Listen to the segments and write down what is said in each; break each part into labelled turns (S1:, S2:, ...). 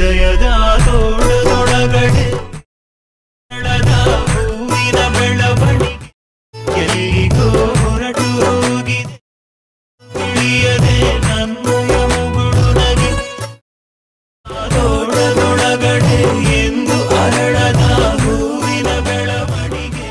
S1: ಹೃದಯದ ತೋಟದೊಳಗಡೆ ಬೆಳದ ಹೂವಿನ ಬೆಳವಣಿಗೆ ಎಲ್ಲಿಗೋ ಹೊರಟು ಹೋಗಿದೆ ತಿಳಿಯದೆ ನನ್ನಯ ಮುಗುಳು ನಗೆ ಆ ತೋಟದೊಳಗಡೆ ಎಂದು ಅರಳದ ಹೂವಿನ ಬೆಳವಣಿಗೆ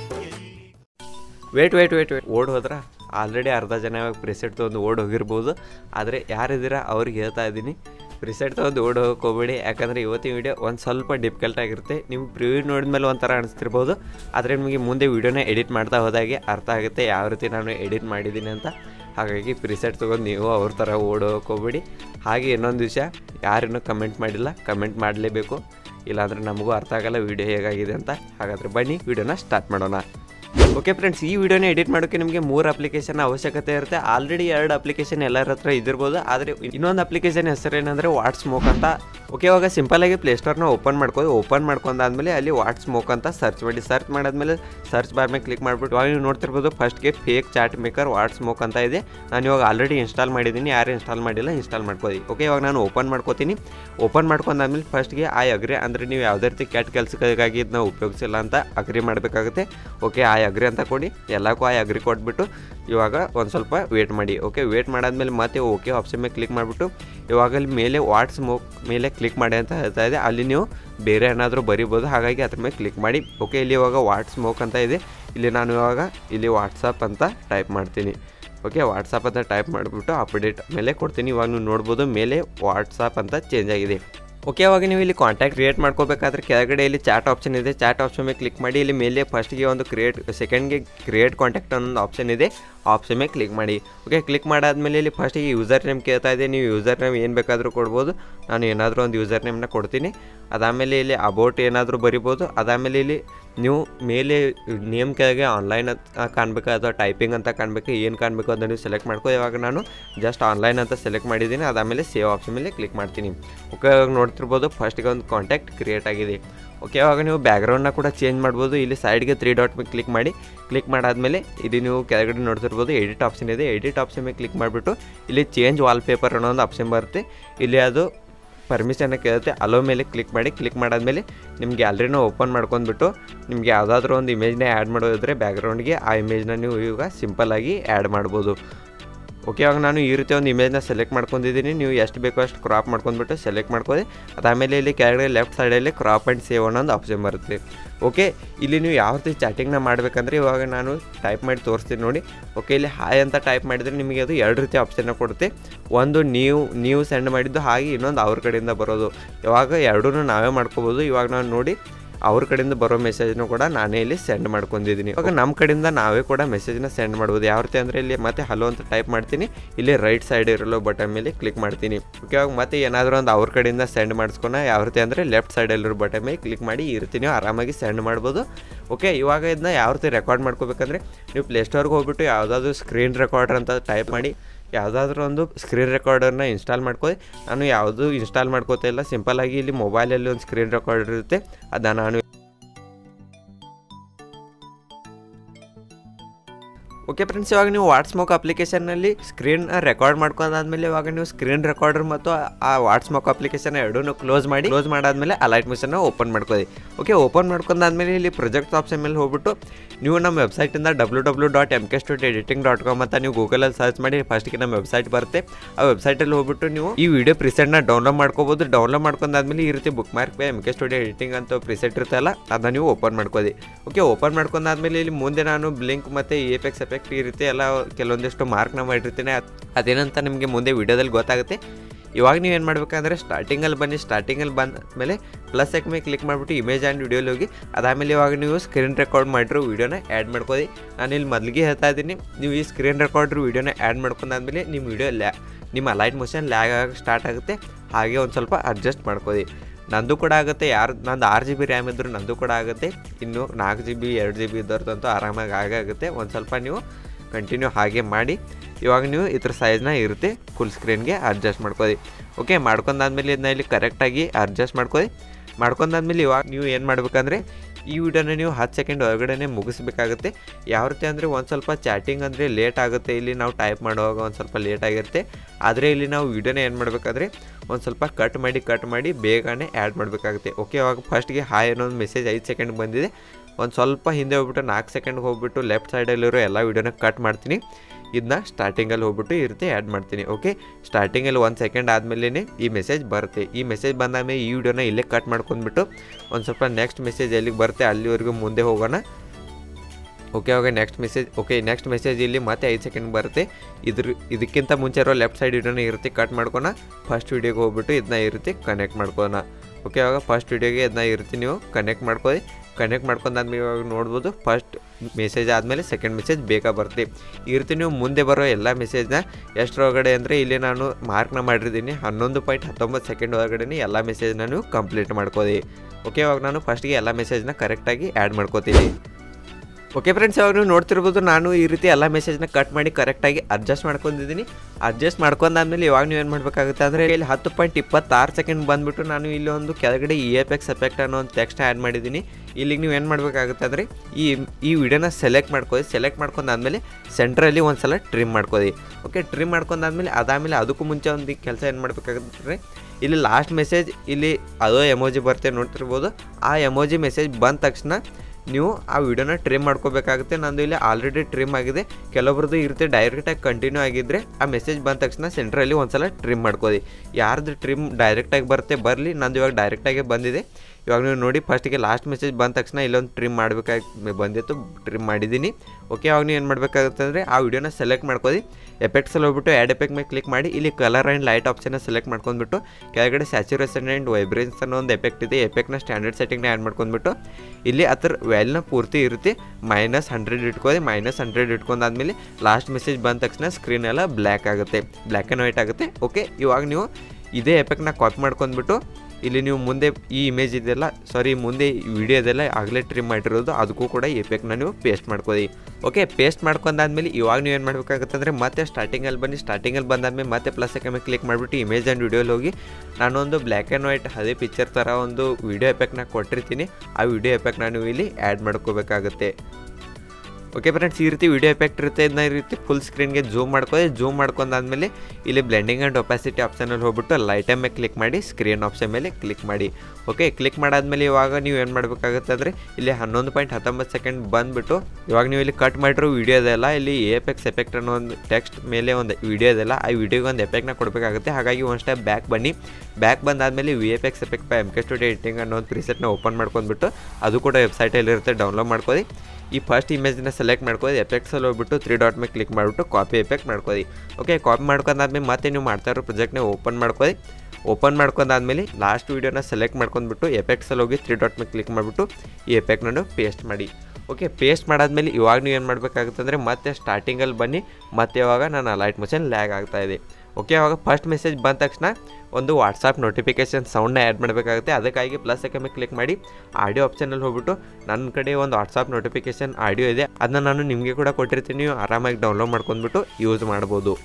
S2: ವೇಟ್ ವೇಟ್ ವೇಟ್ ವೇಟ್ ಓಡ್ ಹೋದ್ರೆ ಆಲ್ರೆಡಿ ಅರ್ಧ ಜನ ಇವಾಗ ಪ್ರಿಸೆಟ್ ತೊಗೊಂಡು ಓಡ್ ಹೋಗಿರ್ಬೋದು ಆದರೆ ಯಾರಿದ್ದೀರಾ ಅವ್ರಿಗೆ ಹೇಳ್ತಾ ಇದ್ದೀನಿ ಪ್ರಿಸೆಟ್ ತೊಗೊಂಡು ಓಡ್ ಹೋಗಕ್ಕೆ ಹೋಗ್ಬೇಡಿ ಯಾಕಂದರೆ ಇವತ್ತಿನ ವೀಡಿಯೋ ಒಂದು ಸ್ವಲ್ಪ ಡಿಫಿಕಲ್ಟ್ ಆಗಿರುತ್ತೆ ನೀವು ಪ್ರಿವ್ಯೂ ನೋಡಿದ್ಮೇಲೆ ಒಂಥರ ಅನಿಸ್ತಿರ್ಬೋದು ಆದರೆ ನಿಮಗೆ ಮುಂದೆ ವೀಡಿಯೋನ ಎಡಿಟ್ ಮಾಡ್ತಾ ಹೋದಾಗೆ ಅರ್ಥ ಆಗುತ್ತೆ ಯಾವ ರೀತಿ ನಾನು ಎಡಿಟ್ ಮಾಡಿದ್ದೀನಿ ಅಂತ ಹಾಗಾಗಿ ಪ್ರಿಸೆಟ್ ತೊಗೊಂಡು ನೀವು ಅವ್ರ ಥರ ಓಡೋಕೆ ಹೋಗ್ಬೇಡಿ ಹಾಗೆ ಇನ್ನೊಂದು ವಿಷಯ ಯಾರಿನ್ನೂ ಕಮೆಂಟ್ ಮಾಡಿಲ್ಲ ಕಮೆಂಟ್ ಮಾಡಲೇಬೇಕು ಇಲ್ಲಾಂದರೆ ನಮಗೂ ಅರ್ಥ ಆಗಲ್ಲ ವೀಡಿಯೋ ಹೇಗಾಗಿದೆ ಅಂತ ಹಾಗಾದರೆ ಬನ್ನಿ ವೀಡಿಯೋನ ಸ್ಟಾರ್ಟ್ ಮಾಡೋಣ ಓಕೆ ಫ್ರೆಂಡ್ಸ್ ಈ ವಿಡಿಯೋನ ಎಡಿಟ್ ಮಾಡೋಕ್ಕೆ ನಿಮಗೆ ಮೂರು ಅಪ್ಲಿಕೇಶನ್ ಅವಶ್ಯಕತೆ ಇರುತ್ತೆ ಆಲ್ರೆಡಿ ಎರಡು ಅಪ್ಲಿಕೇಶನ್ ಎಲ್ಲರ ಹತ್ರ ಇದಿರ್ಬೋದು ಆದರೆ ಇನ್ನೊಂದು ಅಪ್ಲಿಕೇಶನ್ ಹೆಸರು ಏನಂದರೆ ವಾಟ್ ಸ್ಮೋಕ್ ಅಂತ ಓಕೆ ಇವಾಗ ಸಿಂಪಲಾಗಿ ಪ್ಲೇಸ್ಟೋರ್ನ ಓಪನ್ ಮಾಡ್ಬೋದು ಓಪನ್ ಮಾಡ್ಕೊಂಡಾದ್ಮೇಲೆ ಅಲ್ಲಿ ವಾಟ್ ಸ್ಮೋಕ್ ಅಂತ ಸರ್ಚ್ ಮಾಡಿ ಸರ್ಚ್ ಮಾಡಾದ್ಮೇಲೆ ಸರ್ಚ್ ಬಾರ್ ಮೇಲೆ ಕ್ಲಿಕ್ ಮಾಡಿಬಿಟ್ಟು ಇವಾಗ ನೀವು ನೋಡ್ತಿರ್ಬೋದು ಫಸ್ಟ್ಗೆ fake chat maker what smoke ಅಂತ ಇದೆ ನಾನು ಇವಾಗ ಆಲ್ರೆಡಿ ಇನ್ಸ್ಟಾಲ್ ಮಾಡಿದ್ದೀನಿ ಯಾರು ಇನ್ಸ್ಟಾಲ್ ಮಾಡಿಲ್ಲ ಇನ್ಸ್ಟಾಲ್ ಮಾಡ್ಕೋದಿ ಓಕೆ ಇವಾಗ ನಾನು ಓಪನ್ ಮಾಡ್ಕೋತೀನಿ ಓಪನ್ ಮಾಡ್ಕೊಂಡಾದ್ಮೇಲೆ ಫಸ್ಟ್ಗೆ ಆ ಅಗ್ರಿ ಅಂದರೆ ನೀವು ಯಾವುದೇ ರೀತಿ ಕೆಟ್ಟ ಕೆಲಸಕ್ಕಾಗಿ ಇದನ್ನ ಉಪಯೋಗಿಸಿಲ್ಲ ಅಂತ ಅಗ್ರಿ ಮಾಡಬೇಕಾಗುತ್ತೆ ಓಕೆ ಆ ಅಗ್ರಿ ಅಂತ ಕೊಡಿ ಎಲ್ಲಕ್ಕೂ ಆ ಅಗ್ರಿ ಕೊಟ್ಬಿಟ್ಟು ಇವಾಗ ಒಂದು ಸ್ವಲ್ಪ ವೇಟ್ ಮಾಡಿ ಓಕೆ ವೇಟ್ ಮಾಡಾದ್ಮೇಲೆ ಮತ್ತೆ ಓಕೆ ಆಪ್ಷನ್ ಮೇಲೆ ಕ್ಲಿಕ್ ಮಾಡಿಬಿಟ್ಟು ಇವಾಗ ಅಲ್ಲಿ ಮೇಲೆ ವಾಟ್ ಸ್ಮೋಕ್ ಮೇಲೆ ಕ್ಲಿಕ್ ಮಾಡಿ ಅಂತ ಹೇಳ್ತಾ ಇದೆ ಅಲ್ಲಿ ನೀವು ಬೇರೆ ಏನಾದರೂ ಬರಿಬೋದು ಹಾಗಾಗಿ ಅದ್ರ ಮೇಲೆ ಕ್ಲಿಕ್ ಮಾಡಿ ಓಕೆ ಇಲ್ಲಿ ಇವಾಗ ವಾಟ್ ಸ್ಮೋಕ್ ಅಂತ ಇದೆ ಇಲ್ಲಿ ನಾನು ಇವಾಗ ಇಲ್ಲಿ ವಾಟ್ಸಪ್ ಅಂತ ಟೈಪ್ ಮಾಡ್ತೀನಿ ಓಕೆ ವಾಟ್ಸಪ್ ಅಂತ ಟೈಪ್ ಮಾಡಿಬಿಟ್ಟು ಅಪ್ಡೇಟ್ ಮೇಲೆ ಕೊಡ್ತೀನಿ ಇವಾಗ ನೀವು ನೋಡ್ಬೋದು ಮೇಲೆ ವಾಟ್ಸಪ್ ಅಂತ ಚೇಂಜ್ ಆಗಿದೆ ಓಕೆ ಅವಾಗ ನೀವು ಇಲ್ಲಿ ಕಾಂಟ್ಯಾಕ್ಟ್ ಕ್ರಿಯೇಟ್ ಮಾಡ್ಕೋಬೇಕಾದ್ರೆ ಕೆಳಗಡೆ ಇಲ್ಲಿ ಚಾಟ್ ಆಪ್ಷನ್ ಇದೆ ಚಾಟ್ ಆಪ್ಷನ್ ಮೇಲೆ ಕ್ಲಿಕ್ ಮಾಡಿ ಇಲ್ಲಿ ಮೇಲೆ ಫಸ್ಟ್ಗೆ ಒಂದು ಕ್ರಿಯೇಟ್ ಸೆಕೆಂಡ್ಗೆ ಕ್ರಿಯೇಟ್ ಕಾಂಟ್ಯಾಕ್ಟ್ ಅನ್ನೋ ಆಪ್ಷನ್ ಇದೆ ಆಪ್ಷನ್ ಮೇಲೆ ಕ್ಲಿಕ್ ಮಾಡಿ ಓಕೆ ಕ್ಲಿಕ್ ಮಾಡಾದ್ಮೇಲೆ ಇಲ್ಲಿ ಫಸ್ಟಿಗೆ ಯೂಸರ್ ನೇಮ್ ಕೇಳ್ತಾ ಇದೆ ನೀವು ಯೂಸರ್ ನೇಮ್ ಏನು ಬೇಕಾದರೂ ಕೊಡ್ಬೋದು ನಾನು ಏನಾದರೂ ಒಂದು ಯೂಸರ್ ನೇಮ್ನ ಕೊಡ್ತೀನಿ ಅದಾದಮೇಲೆ ಇಲ್ಲಿ ಅಬೌಟ್ ಏನಾದರೂ ಬರಿಬೋದು ಅದಾದಮೇಲೆ ಇಲ್ಲಿ ನೀವು ಮೇಲೆ ನೇಮ್ ಕೆಳಗೆ ಆನ್ಲೈನ್ ಅಂತ ಕಾಣಬೇಕು ಅಥವಾ ಟೈಪಿಂಗ್ ಅಂತ ಕಾಣಬೇಕು ಏನು ಕಾಣಬೇಕು ಅದನ್ನು ನೀವು ಸೆಲೆಕ್ಟ್ ಮಾಡ್ಕೋ ಇವಾಗ ನಾನು ಜಸ್ಟ್ ಆನ್ಲೈನ್ ಅಂತ ಸೆಲೆಕ್ಟ್ ಮಾಡಿದ್ದೀನಿ ಅದಾದಮೇಲೆ ಸೇವ್ ಆಪ್ಷನ್ ಮೇಲೆ ಕ್ಲಿಕ್ ಮಾಡ್ತೀನಿ ಓಕೆ ಇವಾಗ ನೋಡ್ತಿರ್ಬೋದು ಫಸ್ಟಿಗೆ ಒಂದು ಕಾಂಟ್ಯಾಕ್ಟ್ ಕ್ರಿಯೇಟ್ ಆಗಿದೆ ಓಕೆ ಅವಾಗ ನೀವು ಬ್ಯಾಕ್ಗ್ರೌಂಡ್ನ ಕೂಡ ಚೇಂಜ್ ಮಾಡ್ಬೋದು ಇಲ್ಲಿ ಸೈಡ್ಗೆ ತ್ರೀ ಡಾಟ್ ಮೇಲೆ ಕ್ಲಿಕ್ ಮಾಡಿ ಕ್ಲಿಕ್ ಮಾಡಾದ್ಮೇಲೆ ಇದು ನೀವು ಕೆಳಗಡೆ ನೋಡ್ತಿರ್ಬೋದು ಎಡಿಟ್ ಆಪ್ಷನ್ ಇದೆ ಎಡಿಟ್ ಆಪ್ಷನ್ ಮೇಲೆ ಕ್ಲಿಕ್ ಮಾಡಿಬಿಟ್ಟು ಇಲ್ಲಿ ಚೇಂಜ್ ವಾಲ್ಪೇಪರ್ ಅನ್ನೋ ಒಂದು ಆಪ್ಷನ್ ಬರುತ್ತೆ ಇಲ್ಲಿ ಅದು ಪರ್ಮಿಷನ್ನ ಕೇಳುತ್ತೆ ಅಲೋ ಮೇಲೆ ಕ್ಲಿಕ್ ಮಾಡಿ ಕ್ಲಿಕ್ ಮಾಡಾದ್ಮೇಲೆ ನಿಮಗೆ ಗ್ಯಾಲ್ರಿನ ಓಪನ್ ಮಾಡ್ಕೊಂಡ್ಬಿಟ್ಟು ನಿಮ್ಗೆ ಯಾವುದಾದ್ರೂ ಒಂದು ಇಮೇಜ್ನ ಆ್ಯಡ್ ಮಾಡೋದಿದ್ರೆ ಬ್ಯಾಕ್ಗ್ರೌಂಡ್ಗೆ ಆ ಇಮೇಜ್ನ ನೀವು ಈಗ ಸಿಂಪಲ್ಲಾಗಿ ಆ್ಯಡ್ ಮಾಡ್ಬೋದು ಓಕೆ ಇವಾಗ ನಾನು ಈ ರೀತಿ ಒಂದು ಇಮೇಜ್ನ ಸೆಲೆಕ್ಟ್ ಮಾಡ್ಕೊಂಡಿದ್ದೀನಿ ನೀವು ಎಷ್ಟು ಬೇಕೋ ಅಷ್ಟು ಕ್ರಾಪ್ ಮಾಡ್ಕೊಂಡ್ಬಿಟ್ಟು ಸೆಲೆಕ್ಟ್ ಮಾಡ್ಕೊಳ್ಳಿ ಅದಾದಮೇಲೆ ಇಲ್ಲಿ ಕೆಳಗಡೆ ಲೆಫ್ಟ್ ಸೈಡಲ್ಲಿ ಕ್ರಾಪ್ ಆ್ಯಂಡ್ ಸೇವ್ ಅನ್ನೋ ಒಂದು ಆಪ್ಷನ್ ಬರುತ್ತೆ ಓಕೆ ಇಲ್ಲಿ ನೀವು ಯಾವ ರೀತಿ ಚಾಟಿಂಗ್ನ ಮಾಡಬೇಕಂದ್ರೆ ಇವಾಗ ನಾನು ಟೈಪ್ ಮಾಡಿ ತೋರಿಸ್ತೀನಿ ನೋಡಿ ಓಕೆ ಇಲ್ಲಿ ಹಾಯ್ ಅಂತ ಟೈಪ್ ಮಾಡಿದರೆ ನಿಮಗೆ ಅದು ಎರಡು ರೀತಿ ಆಪ್ಷನ್ನ ಕೊಡುತ್ತೆ ಒಂದು ನೀವು ನೀವು ಸೆಂಡ್ ಮಾಡಿದ್ದು ಹಾಗೆ ಇನ್ನೊಂದು ಅವ್ರ ಕಡೆಯಿಂದ ಬರೋದು ಇವಾಗ ಎರಡೂ ನಾವೇ ಮಾಡ್ಕೋಬೋದು ಇವಾಗ ನಾನು ನೋಡಿ ಅವ್ರ ಕಡೆಯಿಂದ ಬರೋ ಮೆಸೇಜ್ನು ಕೂಡ ನಾನೇ ಇಲ್ಲಿ ಸೆಂಡ್ ಮಾಡ್ಕೊಂಡಿದ್ದೀನಿ ಇವಾಗ ನಮ್ಮ ಕಡೆಯಿಂದ ನಾವೇ ಕೂಡ ಮೆಸೇಜ್ನ ಸೆಂಡ್ ಮಾಡ್ಬೋದು ಯಾವ ರೀತಿ ಅಂದರೆ ಇಲ್ಲಿ ಮತ್ತೆ ಹಲೋ ಅಂತ ಟೈಪ್ ಮಾಡ್ತೀನಿ ಇಲ್ಲಿ ರೈಟ್ ಸೈಡ್ ಇರಲು ಬಟನ್ ಮೇಲೆ ಕ್ಲಿಕ್ ಮಾಡ್ತೀನಿ ಓಕೆ ಇವಾಗ ಮತ್ತೆ ಏನಾದರೂ ಒಂದು ಅವ್ರ ಕಡೆಯಿಂದ ಸೆಂಡ್ ಮಾಡಿಸ್ಕೊಣ ಯಾವ ರೀತಿ ಅಂದರೆ ಲೆಫ್ಟ್ ಸೈಡಲ್ಲಿರೋ ಬಟನ್ ಮೇಲೆ ಕ್ಲಿಕ್ ಮಾಡಿ ಈ ರೀತಿ ನೀವು ಆರಾಮಾಗಿ ಸೆಂಡ್ ಮಾಡ್ಬೋದು ಓಕೆ ಇವಾಗ ಇದನ್ನ ಯಾವ ರೀತಿ ರೆಕಾರ್ಡ್ ಮಾಡ್ಕೋಬೇಕಂದ್ರೆ ನೀವು ಪ್ಲೇಸ್ಟೋರ್ಗೆ ಹೋಗ್ಬಿಟ್ಟು ಯಾವುದಾದ್ರೂ ಸ್ಕ್ರೀನ್ ರೆಕಾರ್ಡರ್ ಅಂತ ಟೈಪ್ ಮಾಡಿ ಯಾವುದಾದ್ರೂ ಒಂದು ಸ್ಕ್ರೀನ್ ರೆಕಾರ್ಡರ್ನ ಇನ್ಸ್ಟಾಲ್ ಮಾಡ್ಕೊಳ್ಳಿ ನಾನು ಯಾವುದು ಇನ್ಸ್ಟಾಲ್ ಮಾಡ್ಕೋತಾ ಇಲ್ಲ ಸಿಂಪಲ್ಲಾಗಿ ಇಲ್ಲಿ ಮೊಬೈಲಲ್ಲಿ ಒಂದು ಸ್ಕ್ರೀನ್ ರೆಕಾರ್ಡರ್ ಇರುತ್ತೆ ಅದನ್ನು ನಾನು ಓಕೆ ಫ್ರೆಂಡ್ಸ್ ಇವಾಗ ನೀವು ವಾಟ್ಸ್ಮೋಕ್ ಅಪ್ಲಿಕೇಶನ್ನಲ್ಲಿ ಸ್ಕ್ರೀನ್ ರೆಕಾರ್ಡ್ ಮಾಡ್ಕೊಂಡಾದ್ಮೇಲೆ ಇವಾಗ ನೀವು ಸ್ಕ್ರೀನ್ ರೆಕಾರ್ಡರ್ ಮತ್ತು ಆ ವಾಟ್ಸ್ಮೋಕ್ ಅಪ್ಲಿಕೇಶನ್ ಎರಡೂ ಕ್ಲೋಸ್ ಮಾಡಿ ಕ್ಲೋಸ್ ಮಾಡಾದ್ಮೇಲೆ ಅಲೈಟ್ ಮಿಷನ್ನ ಓಪನ್ ಮಾಡ್ಕೊಳ್ಳಿ ಓಕೆ ಓಪನ್ ಮಾಡ್ಕೊಂಡಾದ್ಮೇಲೆ ಇಲ್ಲಿ ಪ್ರೊಜೆಕ್ಟ್ ಆಪ್ಷನ್ ಮೇಲೆ ಹೋಗ್ಬಿಟ್ಟು ನೀವು ನಮ್ಮ ವೆಬ್ಸೈಟಿಂದ W W dot M K studio editing dot com ಅಂತ ನೀವು ಗೂಗಲಲ್ಲಿ ಸರ್ಚ್ ಮಾಡಿ ಫಸ್ಟ್ಗೆ ನಮ್ಮ ವೆಬ್ಸೈಟ್ ಬರುತ್ತೆ ಆ ವೆಬ್ಸೈಟಲ್ಲಿ ಹೋಗ್ಬಿಟ್ಟು ನೀವು ಈ ವಿಡಿಯೋ ಪ್ರಿಸೆಟ್ನ ಡೌನ್ಲೋಡ್ ಮಾಡ್ಕೋಬೋದು ಡೌನ್ಲೋಡ್ ಮಾಡ್ಕೊಂಡಾದ್ಮೇಲೆ ಈ ರೀತಿ bookmark M K studio editing ಅಂತ ಪ್ರಿಸೆಟ್ ಇರುತ್ತಲ್ಲ ಅದನ್ನ ನೀವು ಓಪನ್ ಮಾಡ್ಕೋದಿ ಓಕೆ ಓಪನ್ ಮಾಡ್ಕೊಂಡಾದ್ಮೇಲೆ ಇಲ್ಲಿ ಮುಂದೆ ನಾನು ಬ್ಲಿಂಕ್ ಮತ್ತು ಇ ಎಫ್ ಎಕ್ಸ್ ಎಫೆಕ್ಟ್ ಈ ರೀತಿ ಎಲ್ಲ ಕೆಲವೊಂದಿಷ್ಟು ಮಾರ್ಕ್ನ ಮಾಡಿರ್ತೀನಿ ಅದ್- ಅದೇನಂತ ನಿಮಗೆ ಮುಂದೆ ವಿಡಿಯೋದಲ್ಲಿ ಗೊತ್ತಾಗುತ್ತೆ ಇವಾಗ ನೀವು ಏನು ಮಾಡ್ಬೇಕಂದ್ರೆ ಸ್ಟಾರ್ಟಿಂಗಲ್ಲಿ ಬನ್ನಿ ಸ್ಟಾರ್ಟಿಂಗಲ್ಲಿ ಬಂದ ಮೇಲೆ ಪ್ಲಸ್ ಎಕ್ ಮೇಲೆ ಕ್ಲಿಕ್ ಮಾಡಿಬಿಟ್ಟು ಇಮೇಜ್ ಆ್ಯಂಡ್ ವಿಡಿಯೋಲಿ ಹೋಗಿ ಅದಾದಮೇಲೆ ಇವಾಗ ನೀವು ಸ್ಕ್ರೀನ್ ರೆಕಾರ್ಡ್ ಮಾಡಿರೋ ವೀಡಿಯೋನ ಆ್ಯಡ್ ಮಾಡ್ಕೋದಿ ನಾನು ಇಲ್ಲಿ ಮೊದಲಿಗೆ ಹೇಳ್ತಾ ಇದ್ದೀನಿ ನೀವು ಈ ಸ್ಕ್ರೀನ್ ರೆಕಾರ್ಡ್ರ್ ವೀಡಿಯೋನ ಆ್ಯಡ್ ಮಾಡ್ಕೊಂಡಾದ್ಮೇಲೆ ನಿಮ್ಮ ವಿಡಿಯೋ ಲ್ಯಾ ನಿಮ್ಮ ಅಲೈಟ್ ಮೋಷನ್ ಲ್ಯಾಗ್ ಆಗಿ ಸ್ಟಾರ್ಟ್ ಆಗುತ್ತೆ ಹಾಗೆ ಒಂದು ಸ್ವಲ್ಪ ಅಡ್ಜಸ್ಟ್ ಮಾಡ್ಕೋದಿ ನಂದು ಕೂಡ ಆಗುತ್ತೆ ಯಾರು ನಂದು ಆರು ಜಿ ಬಿ ರ್ಯಾಮ್ ಇದ್ದರೂ ನಂದು ಕೂಡ ಆಗುತ್ತೆ ಇನ್ನು ನಾಲ್ಕು ಜಿ ಬಿ ಎರಡು ಜಿ ಬಿ ಇದ್ದವ್ರದಂತೂ ಆರಾಮಾಗಿ ಆಗೇ ಆಗುತ್ತೆ ಒಂದು ಸ್ವಲ್ಪ ನೀವು ಕಂಟಿನ್ಯೂ ಹಾಗೆ ಮಾಡಿ ಇವಾಗ ನೀವು ಇದ್ರ ಸೈಜ್ನ ಇರುತ್ತೆ ಫುಲ್ ಸ್ಕ್ರೀನ್ಗೆ ಅಡ್ಜಸ್ಟ್ ಮಾಡ್ಕೊಳ್ಳಿ ಓಕೆ ಮಾಡ್ಕೊಂಡಾದ್ಮೇಲೆ ಇದನ್ನ ಇಲ್ಲಿ ಕರೆಕ್ಟಾಗಿ ಅಡ್ಜಸ್ಟ್ ಮಾಡ್ಕೊಳ್ಳಿ ಮಾಡ್ಕೊಂಡಾದ್ಮೇಲೆ ಇವಾಗ ನೀವು ಏನು ಮಾಡ್ಬೇಕಂದ್ರೆ ಈ ವಿಡಿಯೋನ ನೀವು ಹತ್ತು ಸೆಕೆಂಡ್ ಒಳಗಡೆ ಮುಗಿಸ್ಬೇಕಾಗುತ್ತೆ ಯಾವ ರೀತಿ ಅಂದರೆ ಒಂದು ಸ್ವಲ್ಪ ಚಾಟಿಂಗ್ ಅಂದರೆ ಲೇಟ್ ಆಗುತ್ತೆ ಇಲ್ಲಿ ನಾವು ಟೈಪ್ ಮಾಡುವಾಗ ಒಂದು ಸ್ವಲ್ಪ ಲೇಟ್ ಆಗಿರುತ್ತೆ ಆದರೆ ಇಲ್ಲಿ ನಾವು ವಿಡಿಯೋನ ಏನು ಮಾಡಬೇಕಾದ್ರೆ ಒಂದು ಸ್ವಲ್ಪ ಕಟ್ ಮಾಡಿ ಕಟ್ ಮಾಡಿ ಬೇಗನೆ ಆ್ಯಡ್ ಮಾಡಬೇಕಾಗುತ್ತೆ ಓಕೆ ಅವಾಗ ಫಸ್ಟ್ಗೆ ಹಾಯ್ ಅನ್ನೋ ಒಂದು ಮೆಸೇಜ್ ಐದು ಸೆಕೆಂಡ್ ಬಂದಿದೆ ಒಂದು ಸ್ವಲ್ಪ ಹಿಂದೆ ಹೋಗ್ಬಿಟ್ಟು ನಾಲ್ಕು ಸೆಕೆಂಡ್ಗೆ ಹೋಗ್ಬಿಟ್ಟು ಲೆಫ್ಟ್ ಸೈಡಲ್ಲಿರೋ ಎಲ್ಲ ವೀಡಿಯೋನ ಕಟ್ ಮಾಡ್ತೀನಿ ಇದನ್ನ ಸ್ಟಾರ್ಟಿಂಗಲ್ಲಿ ಹೋಗ್ಬಿಟ್ಟು ಈ ರೀತಿ ಆ್ಯಡ್ ಮಾಡ್ತೀನಿ ಓಕೆ ಸ್ಟಾರ್ಟಿಂಗಲ್ಲಿ ಒಂದು ಸೆಕೆಂಡ್ ಆದಮೇಲೆ ಈ ಮೆಸೇಜ್ ಬರುತ್ತೆ ಈ ಮೆಸೇಜ್ ಬಂದಾದ್ಮೇಲೆ ಈ ವಿಡಿಯೋನ ಇಲ್ಲೇ ಕಟ್ ಮಾಡ್ಕೊಂಡ್ಬಿಟ್ಟು ಒಂದು ಸ್ವಲ್ಪ ನೆಕ್ಸ್ಟ್ ಮೆಸೇಜ್ ಎಲ್ಲಿಗೆ ಬರುತ್ತೆ ಅಲ್ಲಿವರೆಗೂ ಮುಂದೆ ಹೋಗೋಣ okay okay next message okay next message ಇಲ್ಲಿ ಮತ್ತೆ ಐದು ಸೆಕೆಂಡ್ ಬರುತ್ತೆ ಇದ್ರ ಇದಕ್ಕಿಂತ ಮುಂಚೆ ಇರೋ ಲೆಫ್ಟ್ ಸೈಡ್ ವಿಡಿಯೋನ ಈ ರೀತಿ ಕಟ್ ಮಾಡ್ಕೊಣ ಫಸ್ಟ್ ವಿಡಿಯೋಗೆ ಹೋಗ್ಬಿಟ್ಟು ಇದನ್ನ ಈ ರೀತಿ ಕನೆಕ್ಟ್ ಮಾಡ್ಕೋಣ ಓಕೆ ಅವಾಗ ಫಸ್ಟ್ ವಿಡಿಯೋಗೆ ಇದನ್ನ ಈ ರೀತಿ ನೀವು ಕನೆಕ್ಟ್ ಮಾಡ್ಕೊಳ್ಳಿ ಕನೆಕ್ಟ್ ಮಾಡ್ಕೊಂಡಾದ್ಮೇಲೆ ಇವಾಗ ನೋಡ್ಬೋದು ಫಸ್ಟ್ ಮೆಸೇಜ್ ಆದಮೇಲೆ ಸೆಕೆಂಡ್ ಮೆಸೇಜ್ ಬೇಗ ಬರುತ್ತೆ ಈ ರೀತಿ ನೀವು ಮುಂದೆ ಬರೋ ಎಲ್ಲ ಮೆಸೇಜ್ನ ಎಷ್ಟರೊಳಗಡೆ ಅಂದರೆ ಇಲ್ಲಿ ನಾನು ಮಾರ್ಕ್ನ ಮಾಡಿರ್ತೀನಿ ಹನ್ನೊಂದು ಪಾಯಿಂಟ್ ಹತ್ತೊಂಬತ್ತು ಸೆಕೆಂಡ್ ಒಳಗಡೆ ಎಲ್ಲ ಮೆಸೇಜ್ನ ನೀವು ಕಂಪ್ಲೀಟ್ ಮಾಡ್ಕೋದಿ ಓಕೆ ಇವಾಗ ನಾನು ಫಸ್ಟಿಗೆ ಎಲ್ಲ ಮೆಸೇಜ್ನ ಕರೆಕ್ಟಾಗಿ ಆ್ಯಡ್ ಮಾಡ್ಕೋತೀನಿ ಓಕೆ ಫ್ರೆಂಡ್ಸ್ ಇವಾಗ ನೀವು ನೋಡ್ತಿರ್ಬೋದು ನಾನು ಈ ರೀತಿ ಎಲ್ಲ ಮೆಸೇಜ್ನ ಕಟ್ ಮಾಡಿ ಕರೆಕ್ಟಾಗಿ ಅಡ್ಜಸ್ಟ್ ಮಾಡ್ಕೊಂಡಿದ್ದೀನಿ ಅಡ್ಜಸ್ಟ್ ಮಾಡ್ಕೊಂಡಾದ್ಮೇಲೆ ಇವಾಗ ನೀವು ಏನು ಮಾಡಬೇಕಾಗುತ್ತೆ ಅಂದರೆ ಇಲ್ಲಿ ಹತ್ತು ಪಾಯಿಂಟ್ ಇಪ್ಪತ್ತಾರು ಸೆಕೆಂಡ್ ಬಂದುಬಿಟ್ಟು ನಾನು ಇಲ್ಲಿ ಒಂದು ಕೆಳಗಡೆ ಇ ಎಫ್ ಎಕ್ಸ್ ಎಫೆಕ್ಟ್ ಅನ್ನೋ ಒಂದು ಟೆಕ್ಸ್ಟ್ ಆ್ಯಡ್ ಮಾಡಿದ್ದೀನಿ ಇಲ್ಲಿಗೆ ನೀವು ಏನು ಮಾಡಬೇಕಾಗುತ್ತೆ ಅಂದರೆ ಈ ಈ ವಿಡಿಯೋನ ಸೆಲೆಕ್ಟ್ ಮಾಡ್ಕೊಳ್ಳಿ ಸೆಲೆಕ್ಟ್ ಮಾಡ್ಕೊಂಡಾದ್ಮೇಲೆ ಸೆಂಟ್ರಲ್ಲಿ ಒಂದು ಸಲ ಟ್ರಿಮ್ ಮಾಡ್ಕೊಳ್ಳಿ ಓಕೆ ಟ್ರಿಮ್ ಮಾಡ್ಕೊಂಡಾದ್ಮೇಲೆ ಅದಾದಮೇಲೆ ಅದಕ್ಕೂ ಮುಂಚೆ ಒಂದು ಕೆಲಸ ಏನು ಮಾಡಬೇಕಾಗುತ್ತೆ ಅಂದರೆ ಇಲ್ಲಿ ಲಾಸ್ಟ್ ಮೆಸೇಜ್ ಇಲ್ಲಿ ಅದೋ ಎಮೋಜಿ ಬರುತ್ತೆ ನೋಡ್ತಿರ್ಬೋದು ಆ ಎಮೋಜಿ ಮೆಸೇಜ್ ಬಂದ ತಕ್ಷಣ ನೀವು ಆ ವಿಡಿಯೋನ ಟ್ರಿಮ್ ಮಾಡ್ಕೋಬೇಕಾಗುತ್ತೆ ನಂದು ಇಲ್ಲಿ ಆಲ್ರೆಡಿ ಟ್ರಿಮ್ ಆಗಿದೆ ಕೆಲವೊಬ್ರದ್ದು ಈ ರೀತಿ ಡೈರೆಕ್ಟಾಗಿ ಕಂಟಿನ್ಯೂ ಆಗಿದ್ದರೆ ಆ ಮೆಸೇಜ್ ಬಂದ ತಕ್ಷಣ ಸೆಂಟ್ರಲ್ಲಿ ಒಂದ್ಸಲ ಟ್ರಿಮ್ ಮಾಡ್ಕೋದಿ ಯಾರ್ದು ಟ್ರಿಮ್ ಡೈರೆಕ್ಟಾಗಿ ಬರುತ್ತೆ ಬರಲಿ ನಂದು ಇವಾಗ ಡೈರೆಕ್ಟಾಗಿ ಬಂದಿದೆ ಇವಾಗ ನೀವು ನೋಡಿ ಫಸ್ಟಿಗೆ ಲಾಸ್ಟ್ ಮೆಸೇಜ್ ಬಂದ ತಕ್ಷಣ ಇಲ್ಲೊಂದು ಟ್ರಿಮ್ ಮಾಡಬೇಕಾಗಿ ಬಂದಿತ್ತು ಟ್ರಿಮ್ ಮಾಡಿದ್ದೀನಿ ಓಕೆ ಅವಾಗ ನೀವು ಏನು ಮಾಡಬೇಕಾಗುತ್ತೆ ಅಂದರೆ ಆ ವಿಡಿಯೋನ ಸೆಲೆಕ್ಟ್ ಮಾಡ್ಕೋದಿ ಎಫೆಕ್ಟ್ಸಲ್ಲಿ ಹೋಗ್ಬಿಟ್ಟು ಆ್ಯಡ್ ಎಫೆಕ್ಟ್ ಮೇಲೆ ಕ್ಲಿಕ್ ಮಾಡಿ ಇಲ್ಲಿ ಕಲರ್ ಆ್ಯಂಡ್ ಲೈಟ್ ಆಪ್ಷನ್ನ ಸೆಲೆಕ್ಟ್ ಮಾಡ್ಕೊಂಡ್ಬಿಟ್ಟು ಕೆಳಗಡೆ ಸ್ಯಾಚುರೇಷನ್ ಆ್ಯಂಡ್ ವೈಬ್ರೇಷನ್ಸ್ ಅನ್ನೋ ಒಂದು ಎಫೆಕ್ಟ್ ಇದೆ ಎಫೆಕ್ಟ್ನ ಸ್ಟ್ಯಾಂಡರ್ಡ್ ಸೆಟ್ಟಿಂಗ್ನ ಆ್ಯಡ್ ಮಾಡ್ಕೊಂಡ್ಬಿಟ್ಟು ಇಲ್ಲಿ ಅದ್ರ ವ್ಯಾಲ್ಯೂನ ಪೂರ್ತಿ ಇರುತ್ತೆ ಮೈನಸ್ ಹಂಡ್ರೆಡ್ ಇಟ್ಕೋದೆ ಮೈನಸ್ ಹಂಡ್ರೆಡ್ ಇಟ್ಕೊಂಡಾದ್ಮೇಲೆ ಲಾಸ್ಟ್ ಮೆಸೇಜ್ ಬಂದ ತಕ್ಷಣ ಸ್ಕ್ರೀನ್ ಎಲ್ಲ ಬ್ಲ್ಯಾಕ್ ಆಗುತ್ತೆ ಬ್ಲ್ಯಾಕ್ ಆ್ಯಂಡ್ ವೈಟ್ ಆಗುತ್ತೆ ಓಕೆ ಇವಾಗ ನೀವು ಇದೇ ಎಫೆಕ್ಟ್ನ ಕಾಪಿ ಮಾಡ್ಕೊಂಡ್ಬಿಟ್ಟು ಇಲ್ಲಿ ನೀವು ಮುಂದೆ ಈ ಇಮೇಜ್ ಇದೆಲ್ಲ ಸಾರಿ ಮುಂದೆ ಈ ವಿಡಿಯೋ ಇದೆಲ್ಲ ಆಗಲೇ ಟ್ರಿಮ್ ಮಾಡಿರೋದು ಅದಕ್ಕೂ ಕೂಡ ಈ ಎಫೆಕ್ಟ್ನ ನೀವು ಪೇಸ್ಟ್ ಮಾಡ್ಕೋದಿ ಓಕೆ ಪೇಸ್ಟ್ ಮಾಡ್ಕೊಂಡಾದ್ಮೇಲೆ ಇವಾಗ ನೀವು ಏನು ಮಾಡಬೇಕಾಗುತ್ತೆ ಅಂದರೆ ಮತ್ತೆ ಸ್ಟಾರ್ಟಿಂಗಲ್ಲಿ ಬನ್ನಿ ಸ್ಟಾರ್ಟಿಂಗಲ್ಲಿ ಬಂದಾದ್ಮೇಲೆ ಮತ್ತೆ ಪ್ಲಸ್ ಮೇಲೆ ಕ್ಲಿಕ್ ಮಾಡಿಬಿಟ್ಟು ಇಮೇಜ್ ಆ್ಯಂಡ್ ವಿಡಿಯೋಲಿ ಹೋಗಿ ನಾನೊಂದು ಬ್ಲ್ಯಾಕ್ ಆ್ಯಂಡ್ ವೈಟ್ ಅದೇ ಪಿಕ್ಚರ್ ಥರ ಒಂದು ವಿಡಿಯೋ ಎಫೆಕ್ಟ್ನ ಕೊಟ್ಟಿರ್ತೀನಿ ಆ ವಿಡಿಯೋ ಎಫೆಕ್ಟ್ನ ನೀವು ಇಲ್ಲಿ ಆ್ಯಡ್ ಮಾಡ್ಕೋಬೇಕಾಗುತ್ತೆ ಓಕೆ ಫ್ರೆಂಡ್ಸ್ ಈ ರೀತಿ ವಿಡಿಯೋ ಎಫೆಕ್ಟ್ ಇರುತ್ತೆ ಇದನ್ನ ಈ ರೀತಿ ಫುಲ್ ಸ್ಕ್ರೀನ್ಗೆ ಜೂಮ್ ಮಾಡ್ಕೊಳ್ಳಿ ಜೂಮ್ ಮಾಡ್ಕೊಂಡಾದ್ಮೇಲೆ ಇಲ್ಲಿ ಬ್ಲೆಂಡಿಂಗ್ ಆ್ಯಂಡ್ ಒಪಾಸಿಟಿ ಆಪ್ಷನಲ್ಲಿ ಹೋಗ್ಬಿಟ್ಟು ಲೈಟ್ ಮೇಲೆ ಕ್ಲಿಕ್ ಮಾಡಿ ಸ್ಕ್ರೀನ್ ಆಪ್ಷನ್ ಮೇಲೆ ಕ್ಲಿಕ್ ಮಾಡಿ ಓಕೆ ಕ್ಲಿಕ್ ಮಾಡಾದ್ಮೇಲೆ ಇವಾಗ ನೀವು ಏನು ಮಾಡಬೇಕಾಗುತ್ತೆ ಅಂದರೆ ಇಲ್ಲಿ ಹನ್ನೊಂದು ಪಾಯಿಂಟ್ ಹತ್ತೊಂಬತ್ತು ಸೆಕೆಂಡ್ ಬಂದುಬಿಟ್ಟು ಇವಾಗ ನೀವು ಇಲ್ಲಿ ಕಟ್ ಮಾಡಿರೋ ವಿಡಿಯೋ ಇದೆಲ್ಲ ಇಲ್ಲಿ ಎ ಎಫೆಕ್ಸ್ ಎಫೆಕ್ಟ್ ಅನ್ನೋ ಒಂದು ಟೆಕ್ಸ್ಟ್ ಮೇಲೆ ಒಂದು ವಿಡಿಯೋ ಇದೆಲ್ಲ ಆ ವಿಡಿಯೋಗೆ ಒಂದು ಎಫೆಕ್ಟ್ನ ಕೊಡಬೇಕಾಗುತ್ತೆ ಹಾಗಾಗಿ ಒಂದು ಸ್ಟೆಪ್ ಬ್ಯಾಕ್ ಬನ್ನಿ ಬ್ಯಾಕ್ ಬಂದಾದಮೇಲೆ V F X effect by M K studio editing ಅನ್ನೋ ಒಂದು ಪ್ರಿಸೆಟ್ನ ಓಪನ್ ಮಾಡ್ಕೊಂಡ್ಬಿಟ್ಟು ಅದು ಕೂಡ ವೆಬ್ಸೈಟಲ್ಲಿ ಇರುತ್ತೆ ಡೌನ್ಲೋಡ್ ಮಾಡ್ಕೊಳ್ಳಿ ಈ ಫಸ್ಟ್ ಇಮೇಜ್ನ ಸೆಲೆಕ್ಟ್ ಮಾಡ್ಕೊಳ್ಳಿ ಎಫೆಕ್ಟ್ಸಲ್ಲಿ ಹೋಗ್ಬಿಟ್ಟು ತ್ರೀ ಡಾಟ್ ಮೇಲೆ ಕ್ಲಿಕ್ ಮಾಡಿಬಿಟ್ಟು ಕಾಪಿ ಎಫೆಕ್ಟ್ ಮಾಡ್ಕೊಳ್ಳಿ ಓಕೆ ಕಾಪಿ ಮಾಡ್ಕೊಂಡಾದ್ಮೇಲೆ ಮತ್ತೆ ನೀವು ಮಾಡ್ತಾ ಇರೋ ಪ್ರಾಜೆಕ್ಟ್ನ ಓಪನ್ ಮಾಡ್ಕೊಳ್ಳಿ ಓಪನ್ ಮಾಡ್ಕೊಂಡಾದ್ಮೇಲೆ ಲಾಸ್ಟ್ ವೀಡಿಯೋನ ಸೆಲೆಕ್ಟ್ ಮಾಡ್ಕೊಂಡ್ಬಿಟ್ಟು ಎಫೆಕ್ಟ್ಸಲ್ಲಿ ಹೋಗಿ ತ್ರೀ ಡಾಟ್ ಮೇಲೆ ಕ್ಲಿಕ್ ಮಾಡಿಬಿಟ್ಟು ಈ ಎಫೆಕ್ಟ್ನ ಪೇಸ್ಟ್ ಮಾಡಿ ಓಕೆ ಪೇಸ್ಟ್ ಮಾಡಾದ್ಮೇಲೆ ಇವಾಗ ನೀವು ಏನು ಮಾಡಬೇಕಾಗುತ್ತೆ ಅಂದರೆ ಮತ್ತೆ ಸ್ಟಾರ್ಟಿಂಗಲ್ಲಿ ಬನ್ನಿ ಮತ್ತೆ ಇವಾಗ ನಾನು ಲೈಟ್ ಮೋಷನ್ ಲ್ಯಾಗ್ ಆಗ್ತಾ ಇದೆ ಓಕೆ ಅವಾಗ ಫಸ್ಟ್ ಮೆಸೇಜ್ ಬಂದ ತಕ್ಷಣ ಒಂದು ವಾಟ್ಸಪ್ ನೋಟಿಫಿಕೇಷನ್ ಸೌಂಡ್ನ ಆ್ಯಡ್ ಮಾಡಬೇಕಾಗುತ್ತೆ ಅದಕ್ಕಾಗಿ ಪ್ಲಸ್ ಮೇಲೆ ಕ್ಲಿಕ್ ಮಾಡಿ ಆಡಿಯೋ ಆಪ್ಷನಲ್ಲಿ ಹೋಗ್ಬಿಟ್ಟು ನನ್ನ ಕಡೆ ಒಂದು ವಾಟ್ಸಪ್ ನೋಟಿಫಿಕೇಷನ್ ಆಡಿಯೋ ಇದೆ ಅದನ್ನ ನಾನು ನಿಮಗೆ ಕೂಡ ಕೊಟ್ಟಿರ್ತೀನಿ ನೀವು ಆರಾಮಾಗಿ ಡೌನ್ಲೋಡ್ ಮಾಡ್ಕೊಂಡ್ಬಿಟ್ಟು ಯೂಸ್ ಮಾಡ್ಬೋದು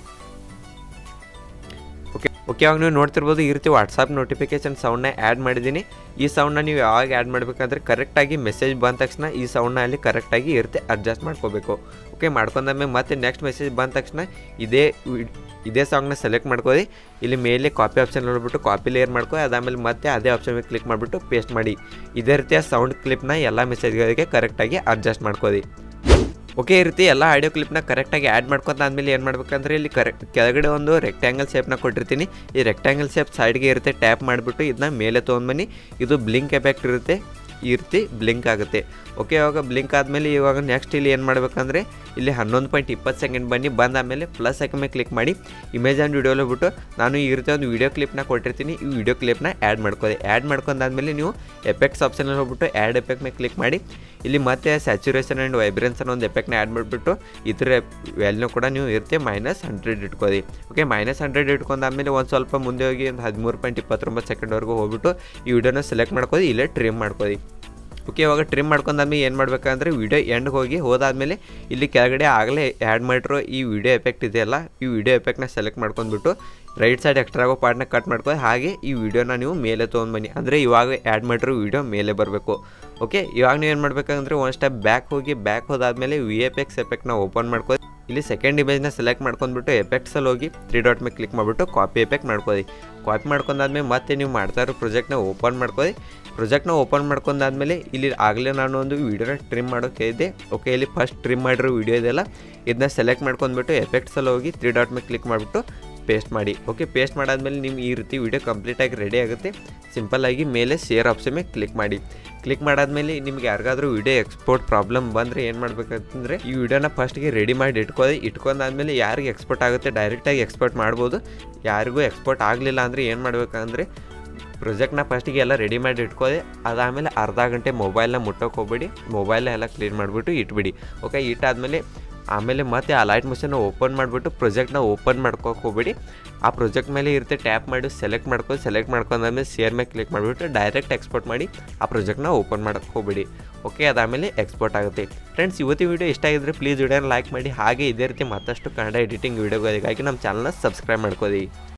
S2: ಓಕೆ ಓಕೆ ಅವಾಗ ನೀವು ನೋಡ್ತಿರ್ಬೋದು ಈ ರೀತಿ ವಾಟ್ಸಪ್ ನೋಟಿಫಿಕೇಷನ್ ಸೌಂಡ್ನ ಆ್ಯಡ್ ಮಾಡಿದ್ದೀನಿ ಈ ಸೌಂಡ್ನ ನೀವು ಯಾವಾಗ ಆ್ಯಡ್ ಮಾಡಬೇಕಂದ್ರೆ ಕರೆಕ್ಟಾಗಿ ಮೆಸೇಜ್ ಬಂದ ತಕ್ಷಣ ಈ ಸೌಂಡ್ನ ಅಲ್ಲಿ ಕರೆಕ್ಟಾಗಿ ಇರುತ್ತೆ ಅಡ್ಜಸ್ಟ್ ಮಾಡ್ಕೋಬೇಕು ಓಕೆ ಮಾಡ್ಕೊಂಡಾದ್ಮೇಲೆ ಮತ್ತೆ ನೆಕ್ಸ್ಟ್ ಮೆಸೇಜ್ ಬಂದ ತಕ್ಷಣ ಇದೇ ವಿ- ಇದೇ ಸಾಂಗ್ನ ಸೆಲೆಕ್ಟ್ ಮಾಡ್ಕೊಳ್ಳಿ ಇಲ್ಲಿ ಮೇಲೆ ಕಾಪಿ ಆಪ್ಷನ್ ನೋಡ್ಬಿಟ್ಟು ಕಾಪಿ ಲೇಯರ್ ಮಾಡ್ಕೊ ಅದಾದಮೇಲೆ ಮತ್ತೆ ಅದೇ ಆಪ್ಷನ್ ಮೇಲೆ ಕ್ಲಿಕ್ ಮಾಡಿಬಿಟ್ಟು ಪೇಸ್ಟ್ ಮಾಡಿ ಇದೇ ರೀತಿಯ ಸೌಂಡ್ ಕ್ಲಿಪ್ನ ಎಲ್ಲ ಮೆಸೇಜ್ಗಳಿಗೆ ಕರೆಕ್ಟಾಗಿ ಅಡ್ಜಸ್ಟ್ ಮಾಡ್ಕೊಳ್ಳಿ ಓಕೆ ಈ ರೀತಿ ಎಲ್ಲ ಆಡಿಯೋ ಕ್ಲಿಪ್ನ ಕರೆಕ್ಟಾಗಿ ಆ್ಯಡ್ ಮಾಡ್ಕೊಂತ ಆದಮೇಲೆ ಏನು ಮಾಡ್ಬೇಕಂದ್ರೆ ಇಲ್ಲಿ ಕರೆಕ್ಟ್ ಕೆಳಗಡೆ ಒಂದು ರೆಕ್ಟ್ಯಾಂಗಲ್ ಶೇಪ್ನ ಕೊಟ್ಟಿರ್ತೀನಿ ಈ ರೆಕ್ಟ್ಯಾಂಗಲ್ ಶೇಪ್ ಸೈಡ್ಗೆ ಇರುತ್ತೆ ಟ್ಯಾಪ್ ಮಾಡಿಬಿಟ್ಟು ಇದನ್ನ ಮೇಲೆ ತೊಗೊಂಡ್ಬನ್ನಿ ಇದು ಬ್ಲಿಂಕ್ ಎಫೆಕ್ಟ್ ಇರುತ್ತೆ ಈ ರೀತಿ ಬ್ಲಿಂಕ್ ಆಗುತ್ತೆ ಓಕೆ ಇವಾಗ ಬ್ಲಿಂಕ್ ಆದಮೇಲೆ ಇವಾಗ ನೆಕ್ಸ್ಟ್ ಇಲ್ಲಿ ಏನು ಮಾಡಬೇಕಂದ್ರೆ ಇಲ್ಲಿ ಹನ್ನೊಂದು ಪಾಯಿಂಟ್ ಇಪ್ಪತ್ತು ಸೆಕೆಂಡ್ ಬನ್ನಿ ಬಂದಾದಮೇಲೆ ಪ್ಲಸ್ ಮೇಲೆ ಕ್ಲಿಕ್ ಮಾಡಿ ಇಮೇಜ್ ಆ್ಯಂಡ್ ವಿಡಿಯೋಲಿ ಬಿಟ್ಟು ನಾನು ಈ ರೀತಿ ಒಂದು ವಿಡಿಯೋ ಕ್ಲಿಪ್ನ ಕೊಟ್ಟಿರ್ತೀನಿ ಈ ವಿಡಿಯೋ ಕ್ಲಿಪ್ನ ಆ್ಯಡ್ ಮಾಡ್ಕೊಳ್ಳಿ ಆ್ಯಡ್ ಮಾಡ್ಕೊಂಡಾದ್ಮೇಲೆ ನೀವು ಎಫೆಕ್ಟ್ಸ್ ಆಪ್ಷನಲ್ಲಿ ಹೋಗ್ಬಿಟ್ಟು ಆ್ಯಡ್ ಎಫೆಕ್ಟ್ ಮೇಲೆ ಕ್ಲಿಕ್ ಮಾಡಿ ಇಲ್ಲಿ ಮತ್ತೆ ಸ್ಯಾಚುರೇಷನ್ ಆ್ಯಂಡ್ ವೈಬ್ರೆನ್ಸ್ ಅನ್ನೋ ಒಂದು ಎಫೆಕ್ಟ್ನ ಆ್ಯಡ್ ಮಾಡಿಬಿಟ್ಟು ಇದ್ರ ವ್ಯಾಲ್ಯೂ ಕೂಡ ನೀವು ಇರುತ್ತೆ ಮೈನಸ್ ಹಂಡ್ರೆಡ್ ಇಟ್ಕೊಳ್ಳಿ ಓಕೆ ಮೈನಸ್ ಹಂಡ್ರೆಡ್ ಇಟ್ಕೊಂಡಾದ್ಮೇಲೆ ಒಂದು ಸ್ವಲ್ಪ ಮುಂದೆ ಹೋಗಿ ಒಂದು ಹದಿಮೂರು ಪಾಯಿಂಟ್ ಇಪ್ಪತ್ತೊಂಬತ್ತು ಸೆಕೆಂಡ್ವರೆಗೂ ಹೋಗ್ಬಿಟ್ಟು ಈ ವಿಡಿಯೋನ ಸೆಲೆಕ್ಟ್ ಮಾಡ್ಕೊಳ್ಳಿ ಇಲ್ಲೇ ಟ್ರಿಮ್ ಮಾಡ್ಕೊಳ್ಳಿ ಓಕೆ ಇವಾಗ ಟ್ರಿಮ್ ಮಾಡ್ಕೊಂಡಾದ್ಮೇಲೆ ಏನು ಮಾಡ್ಬೇಕಂದ್ರೆ ವಿಡಿಯೋ ಎಂಡ್ಗೆ ಹೋಗಿ ಹೋದಾದ್ಮೇಲೆ ಇಲ್ಲಿ ಕೆಳಗಡೆ ಆಗಲೇ ಆ್ಯಡ್ ಮಾಡಿರೋ ಈ ವಿಡಿಯೋ ಎಫೆಕ್ಟ್ ಇದೆಯಲ್ಲ ಈ ವಿಡಿಯೋ ಎಫೆಕ್ಟ್ನ ಸೆಲೆಕ್ಟ್ ಮಾಡ್ಕೊಂಡ್ಬಿಟ್ಟು ರೈಟ್ ಸೈಡ್ ಎಕ್ಸ್ಟ್ರಾ ಆಗೋ ಪಾರ್ಟ್ನ ಕಟ್ ಮಾಡ್ಕೊಳ್ಳಿ ಹಾಗೆ ಈ ವಿಡಿಯೋನ ನೀವು ಮೇಲೆ ತೊಗೊಂಡ್ಬನ್ನಿ ಅಂದರೆ ಇವಾಗ ಆ್ಯಡ್ ಮಾಡಿರೋ ವಿಡಿಯೋ ಮೇಲೆ ಬರಬೇಕು ಓಕೆ ಇವಾಗ ನೀವು ಏನು ಮಾಡ್ಬೇಕಂದ್ರೆ ಒಂದು ಸ್ಟೆಪ್ ಬ್ಯಾಕ್ ಹೋಗಿ ಬ್ಯಾಕ್ ಹೋದಾದ್ಮೇಲೆ ವಿ ಎಫ್ ಎಕ್ಸ್ ಎಫೆಕ್ಟ್ನ ಓಪನ್ ಮಾಡ್ಕೋ ಇಲ್ಲಿ ಸೆಕೆಂಡ್ ಇಮೇಜ್ನ ಸೆಲೆಕ್ಟ್ ಮಾಡ್ಕೊಂಡ್ಬಿಟ್ಟು ಎಫೆಕ್ಟ್ಸಲ್ಲಿ ಹೋಗಿ ತ್ರೀ ಡಾಟ್ ಮೇಲೆ ಕ್ಲಿಕ್ ಮಾಡಿಬಿಟ್ಟು ಕಾಪಿ ಎಫೆಕ್ಟ್ ಮಾಡ್ಕೋದಿ ಕಾಪಿ ಮಾಡ್ಕೊಂಡಾದ್ಮೇಲೆ ಮತ್ತೆ ನೀವು ಮಾಡ್ತಾ ಇರೋ ಪ್ರಾಜೆಕ್ಟ್ನ ಓಪನ್ ಮಾಡ್ಕೋದಿ ಪ್ರಾಜೆಕ್ಟ್ನ ಓಪನ್ ಮಾಡ್ಕೊಂಡಾದ್ಮೇಲೆ ಇಲ್ಲಿ ಆಗಲೇ ನಾನು ಒಂದು ವೀಡಿಯೋನ ಟ್ರಿಮ್ ಮಾಡೋಕೆ ಇದ್ದೆ ಓಕೆ ಇಲ್ಲಿ ಫಸ್ಟ್ ಟ್ರಿಮ್ ಮಾಡಿರೋ ವೀಡಿಯೋ ಇದೆಲ್ಲ ಇದನ್ನ ಸೆಲೆಕ್ಟ್ ಮಾಡ್ಕೊಂಡ್ಬಿಟ್ಟು ಎಫೆಕ್ಟ್ಸಲ್ಲಿ ಹೋಗಿ ತ್ರೀ ಡಾಟ್ ಮೇಲೆ ಕ್ಲಿಕ್ ಮಾಡಿಬಿಟ್ಟು ಪೇಸ್ಟ್ ಮಾಡಿ ಓಕೆ ಪೇಸ್ಟ್ ಮಾಡಾದ್ಮೇಲೆ ನಿಮ್ಗೆ ಈ ರೀತಿ ವಿಡಿಯೋ ಕಂಪ್ಲೀಟಾಗಿ ರೆಡಿ ಆಗುತ್ತೆ ಸಿಂಪಲ್ಲಾಗಿ ಮೇಲೆ ಶೇರ್ ಆಪ್ಷನ್ ಮೇಲೆ ಕ್ಲಿಕ್ ಮಾಡಿ ಕ್ಲಿಕ್ ಮಾಡಾದ್ಮೇಲೆ ನಿಮ್ಗೆ ಯಾರಿಗಾದ್ರೂ ವಿಡಿಯೋ ಎಕ್ಸ್ಪೋರ್ಟ್ ಪ್ರಾಬ್ಲಮ್ ಬಂದರೆ ಏನು ಮಾಡ್ಬೇಕಂತಂದರೆ ಈ ವಿಡಿಯೋನ ಫಸ್ಟ್ಗೆ ರೆಡಿ ಮಾಡಿ ಇಟ್ಕೊಳ್ಳಿ ಇಟ್ಕೊಂಡಾದ್ಮೇಲೆ ಯಾರಿಗೆ ಎಕ್ಸ್ಪೋರ್ಟ್ ಆಗುತ್ತೆ ಡೈರೆಕ್ಟಾಗಿ ಎಕ್ಸ್ಪೋರ್ಟ್ ಮಾಡ್ಬೋದು ಯಾರಿಗೂ ಎಕ್ಸ್ಪೋರ್ಟ್ ಆಗಲಿಲ್ಲ ಅಂದರೆ ಏನು ಮಾಡ್ಬೇಕಂದ್ರೆ ಪ್ರಾಜೆಕ್ಟ್ನ ಫಸ್ಟಿಗೆ ಎಲ್ಲ ರೆಡಿ ಮಾಡಿ ಇಟ್ಕೊಳ್ಳಿ ಅದಾದಮೇಲೆ ಅರ್ಧ ಗಂಟೆ ಮೊಬೈಲ್ನ ಮುಟ್ಟೋಕೆ ಹೋಗ್ಬೇಡಿ ಮೊಬೈಲ್ನ ಎಲ್ಲ ಕ್ಲೀನ್ ಮಾಡಿಬಿಟ್ಟು ಇಟ್ಬಿಡಿ ಓಕೆ ಇಟ್ಟಾದಮೇಲೆ ಆಮೇಲೆ ಮತ್ತೆ ಆ ಲೈಟ್ ಮಷನ್ನ ಓಪನ್ ಮಾಡಿಬಿಟ್ಟು ಪ್ರಾಜೆಕ್ಟ್ನ ಓಪನ್ ಮಾಡ್ಕೋಕೆ ಹೋಗ್ಬೇಡಿ ಆ ಪ್ರಾಜೆಕ್ಟ್ ಮೇಲೆ ಇರುತ್ತೆ ಟ್ಯಾಪ್ ಮಾಡಿ ಸೆಲೆಕ್ಟ್ ಮಾಡ್ಕೊಂಡು ಸೆಲೆಕ್ಟ್ ಮಾಡ್ಕೊಂಡಾದ್ಮೇಲೆ ಶೇರ್ ಮೇಲೆ ಕ್ಲಿಕ್ ಮಾಡಿಬಿಟ್ಟು ಡೈರೆಕ್ಟ್ ಎಕ್ಸ್ಪೋರ್ಟ್ ಮಾಡಿ ಆ ಪ್ರಾಜೆಕ್ಟ್ನ ಓಪನ್ ಮಾಡೋಕ್ಕೆ ಹೋಗ್ಬೇಡಿ ಓಕೆ ಅದಾದಮೇಲೆ ಎಕ್ಸ್ಪೋರ್ಟ್ ಆಗುತ್ತೆ ಫ್ರೆಂಡ್ಸ್ ಇವತ್ತಿನ ವಿಡಿಯೋ ಇಷ್ಟ ಆಗಿದ್ರೆ ಪ್ಲೀಸ್ ವಿಡಿಯೋನ ಲೈಕ್ ಮಾಡಿ ಹಾಗೆ ಇದೇ ರೀತಿ ಮತ್ತಷ್ಟು ಕನ್ನಡ ಎಡಿಟಿಂಗ್ ವೀಡಿಯೋಗಳಿಗಾಗಿ ನಮ್ಮ ಚಾನಲ್ನ ಸಬ್ಸ್ಕ್ರೈಬ್ ಮಾಡ್ಕೋದಿ